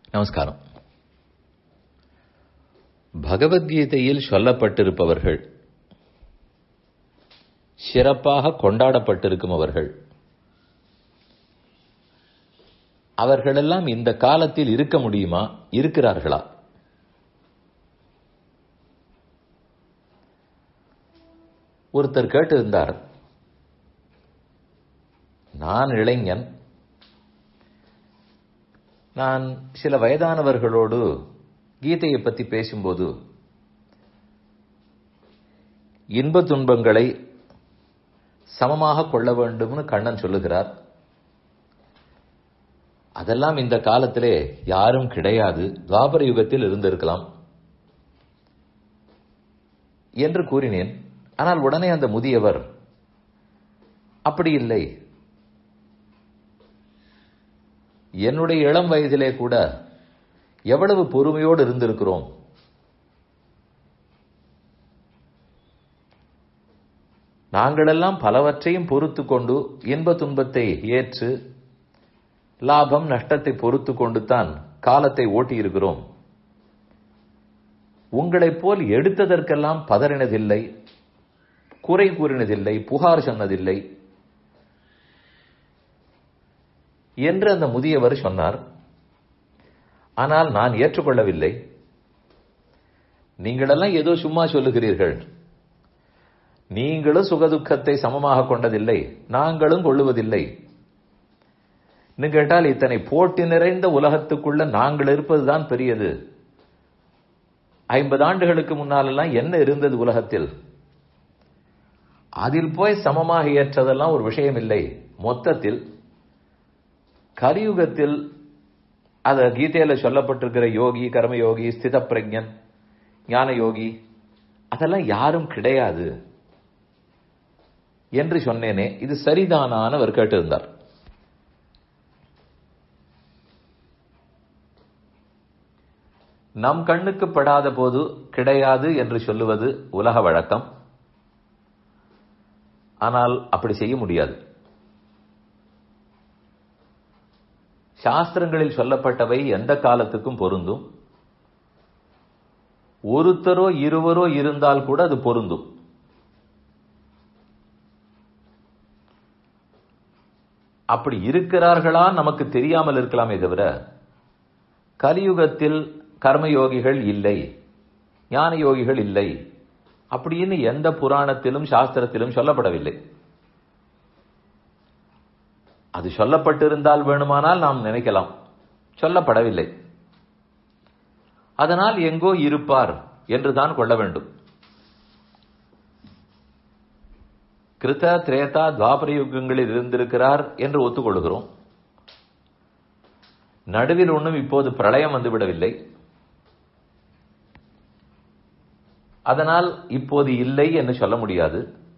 நமஸ்காரம் பகவத்கீதையில் சொல்லப்பட்டிருப்பவர்கள் சிறப்பாக கொண்டாடப்பட்டிருக்கும் அவர்கள் அவர்களெல்லாம் இந்த காலத்தில் இருக்க முடியுமா இருக்கிறார்களா ஒருத்தர் கேட்டிருந்தார் நான் இளைஞன் நான் சில வயதானவர்களோடு கீதையை பற்றி பேசும்போது இன்ப துன்பங்களை சமமாக கொள்ள வேண்டும்னு கண்ணன் சொல்லுகிறார் அதெல்லாம் இந்த காலத்திலே யாரும் கிடையாது துவாபர யுகத்தில் இருந்திருக்கலாம் என்று கூறினேன் ஆனால் உடனே அந்த முதியவர் அப்படி இல்லை என்னுடைய இளம் வயதிலே கூட எவ்வளவு பொறுமையோடு இருந்திருக்கிறோம் நாங்களெல்லாம் பலவற்றையும் பொறுத்து கொண்டு இன்ப துன்பத்தை ஏற்று லாபம் நஷ்டத்தை பொறுத்து கொண்டு தான் காலத்தை ஓட்டியிருக்கிறோம் உங்களைப் போல் எடுத்ததற்கெல்லாம் பதறினதில்லை குறை கூறினதில்லை புகார் சொன்னதில்லை என்று அந்த முதியவர் சொன்னார் ஆனால் நான் ஏற்றுக்கொள்ளவில்லை நீங்களெல்லாம் ஏதோ சும்மா சொல்லுகிறீர்கள் நீங்களும் சுகதுக்கத்தை சமமாக கொண்டதில்லை நாங்களும் கொள்ளுவதில்லை கேட்டால் இத்தனை போட்டி நிறைந்த உலகத்துக்குள்ள நாங்கள் இருப்பதுதான் பெரியது ஐம்பது ஆண்டுகளுக்கு முன்னாலெல்லாம் என்ன இருந்தது உலகத்தில் அதில் போய் சமமாக ஏற்றதெல்லாம் ஒரு விஷயம் இல்லை மொத்தத்தில் கலியுகத்தில் அத கீதையில சொல்லப்பட்டிருக்கிற யோகி கர்மயோகி ஸ்தித பிரஜன் ஞான யோகி அதெல்லாம் யாரும் கிடையாது என்று சொன்னேனே இது சரிதானான்னு அவர் கேட்டிருந்தார் நம் கண்ணுக்கு படாத போது கிடையாது என்று சொல்லுவது உலக வழக்கம் ஆனால் அப்படி செய்ய முடியாது சாஸ்திரங்களில் சொல்லப்பட்டவை எந்த காலத்துக்கும் பொருந்தும் ஒருத்தரோ இருவரோ இருந்தால் கூட அது பொருந்தும் அப்படி இருக்கிறார்களா நமக்கு தெரியாமல் இருக்கலாமே தவிர கலியுகத்தில் கர்மயோகிகள் இல்லை ஞான யோகிகள் இல்லை அப்படின்னு எந்த புராணத்திலும் சாஸ்திரத்திலும் சொல்லப்படவில்லை அது சொல்லப்பட்டிருந்தால் வேணுமானால் நாம் நினைக்கலாம் சொல்லப்படவில்லை அதனால் எங்கோ இருப்பார் என்றுதான் கொள்ள வேண்டும் கிருத்த திரேதா துவாபர யுகங்களில் இருந்திருக்கிறார் என்று ஒத்துக்கொள்கிறோம் நடுவில் ஒன்றும் இப்போது பிரளயம் வந்துவிடவில்லை அதனால் இப்போது இல்லை என்று சொல்ல முடியாது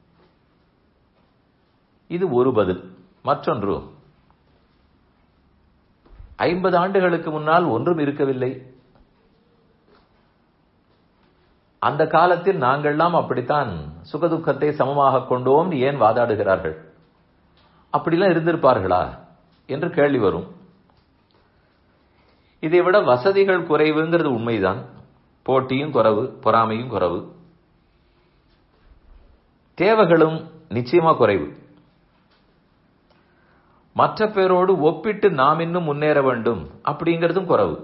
இது ஒரு பதில் மற்றொன்று ஐம்பது ஆண்டுகளுக்கு முன்னால் ஒன்றும் இருக்கவில்லை அந்த காலத்தில் நாங்கள்லாம் அப்படித்தான் சுகதுக்கத்தை சமமாக கொண்டோம் ஏன் வாதாடுகிறார்கள் அப்படிலாம் இருந்திருப்பார்களா என்று கேள்வி வரும் இதை விட வசதிகள் குறைவுங்கிறது உண்மைதான் போட்டியும் குறைவு பொறாமையும் குறைவு தேவைகளும் நிச்சயமா குறைவு மற்ற பேரோடு ஒப்பிட்டு நாம் இன்னும் முன்னேற வேண்டும் அப்படிங்கிறதும் குறைவு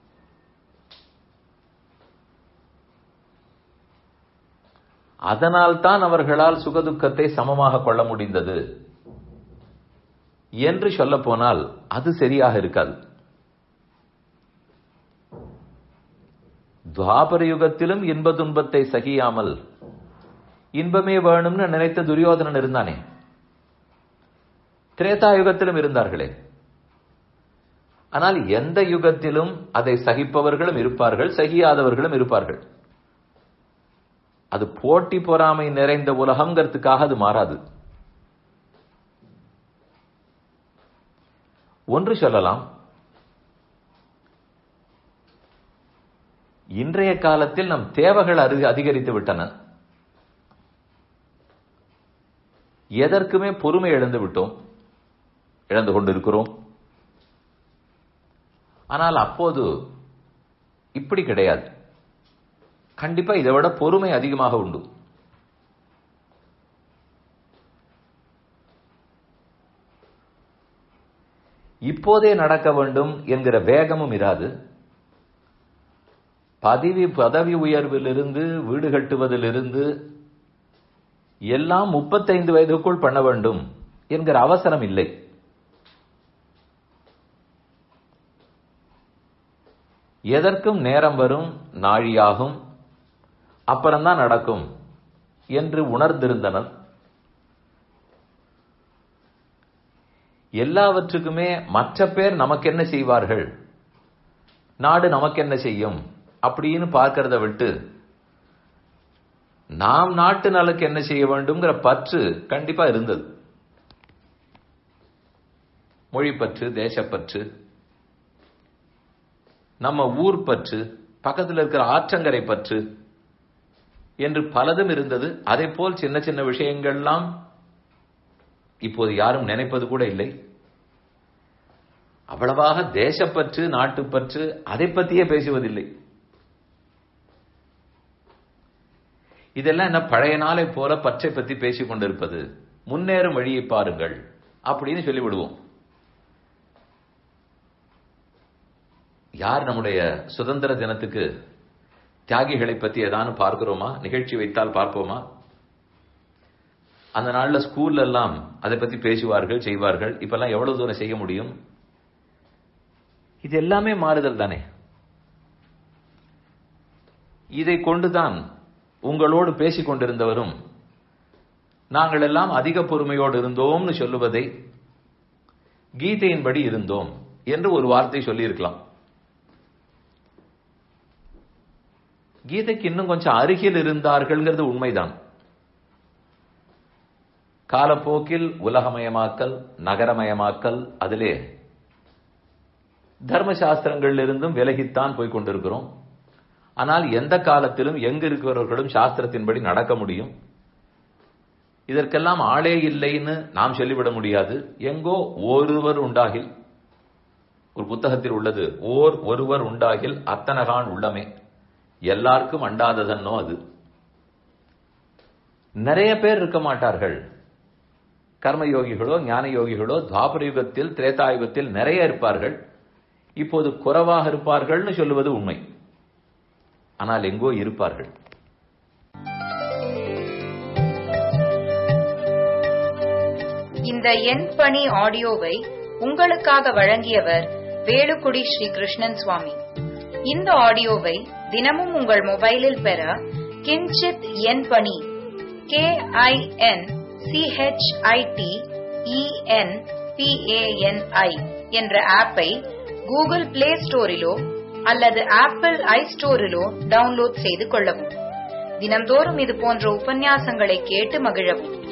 அதனால் தான் அவர்களால் சுகதுக்கத்தை சமமாக கொள்ள முடிந்தது என்று சொல்ல போனால் அது சரியாக இருக்காது துவாபர யுகத்திலும் இன்ப துன்பத்தை சகியாமல் இன்பமே வேணும்னு நினைத்த துரியோதனன் இருந்தானே திரேதா யுகத்திலும் இருந்தார்களே ஆனால் எந்த யுகத்திலும் அதை சகிப்பவர்களும் இருப்பார்கள் சகியாதவர்களும் இருப்பார்கள் அது போட்டி பொறாமை நிறைந்த உலகங்கிறதுக்காக அது மாறாது ஒன்று சொல்லலாம் இன்றைய காலத்தில் நம் தேவைகள் அதிகரித்து விட்டன எதற்குமே பொறுமை இழந்து விட்டோம் இழந்து கொண்டிருக்கிறோம் ஆனால் அப்போது இப்படி கிடையாது கண்டிப்பா இதை விட பொறுமை அதிகமாக உண்டு இப்போதே நடக்க வேண்டும் என்கிற வேகமும் இராது பதவி பதவி உயர்விலிருந்து வீடு கட்டுவதிலிருந்து எல்லாம் முப்பத்தைந்து வயதுக்குள் பண்ண வேண்டும் என்கிற அவசரம் இல்லை எதற்கும் நேரம் வரும் நாழியாகும் அப்புறம்தான் நடக்கும் என்று உணர்ந்திருந்தனர் எல்லாவற்றுக்குமே மற்ற பேர் நமக்கு என்ன செய்வார்கள் நாடு நமக்கு என்ன செய்யும் அப்படின்னு பார்க்கறத விட்டு நாம் நாட்டு நலுக்கு என்ன செய்ய வேண்டும்ங்கிற பற்று கண்டிப்பா இருந்தது மொழி பற்று தேசப்பற்று நம்ம ஊர் பற்று பக்கத்தில் இருக்கிற ஆற்றங்கரை பற்று என்று பலதும் இருந்தது அதே போல் சின்ன சின்ன விஷயங்கள்லாம் இப்போது யாரும் நினைப்பது கூட இல்லை அவ்வளவாக தேசப்பற்று நாட்டுப்பற்று அதை பற்றியே பேசுவதில்லை இதெல்லாம் என்ன பழைய நாளை போல பற்றை பற்றி பேசிக் கொண்டிருப்பது முன்னேறும் வழியை பாருங்கள் அப்படின்னு சொல்லிவிடுவோம் யார் நம்முடைய சுதந்திர தினத்துக்கு தியாகிகளை பத்தி ஏதானு பார்க்கிறோமா நிகழ்ச்சி வைத்தால் பார்ப்போமா அந்த நாள்ல ஸ்கூல்ல எல்லாம் அதை பத்தி பேசுவார்கள் செய்வார்கள் இப்பெல்லாம் எவ்வளவு தூரம் செய்ய முடியும் இது எல்லாமே மாறுதல் தானே இதை கொண்டுதான் உங்களோடு பேசிக் கொண்டிருந்தவரும் நாங்கள் எல்லாம் அதிக பொறுமையோடு இருந்தோம்னு சொல்லுவதை கீதையின்படி இருந்தோம் என்று ஒரு வார்த்தை சொல்லியிருக்கலாம் கீதைக்கு இன்னும் கொஞ்சம் அருகில் இருந்தார்கள்ங்கிறது உண்மைதான் காலப்போக்கில் உலகமயமாக்கல் நகரமயமாக்கல் அதிலே தர்மசாஸ்திரங்களில் இருந்தும் விலகித்தான் போய் கொண்டிருக்கிறோம் ஆனால் எந்த காலத்திலும் எங்க இருக்கிறவர்களும் சாஸ்திரத்தின்படி நடக்க முடியும் இதற்கெல்லாம் ஆளே இல்லைன்னு நாம் சொல்லிவிட முடியாது எங்கோ ஒருவர் உண்டாகில் ஒரு புத்தகத்தில் உள்ளது ஓர் ஒருவர் உண்டாகில் அத்தனகான் உள்ளமே எல்லாருக்கும் அண்டாததன்னோ அது நிறைய பேர் இருக்க மாட்டார்கள் கர்மயோகிகளோ ஞான யோகிகளோ துவாபர யுகத்தில் திரேதாயுகத்தில் நிறைய இருப்பார்கள் இப்போது குறைவாக இருப்பார்கள்னு சொல்லுவது உண்மை ஆனால் எங்கோ இருப்பார்கள் இந்த எண் பணி ஆடியோவை உங்களுக்காக வழங்கியவர் வேலுக்குடி ஸ்ரீ கிருஷ்ணன் சுவாமி இந்த ஆடியோவை தினமும் உங்கள் மொபைலில் பெற கிஞ்சித் எண் பணி கே ஐ என் சிஹெச்ஐடி இஎன் பிஏஎன்ஐ என்ற ஆப்பை கூகுள் பிளே ஸ்டோரிலோ அல்லது ஆப்பிள் ஐ ஸ்டோரிலோ டவுன்லோட் செய்து கொள்ளவும் தினம்தோறும் இது போன்ற உபன்யாசங்களை கேட்டு மகிழவும்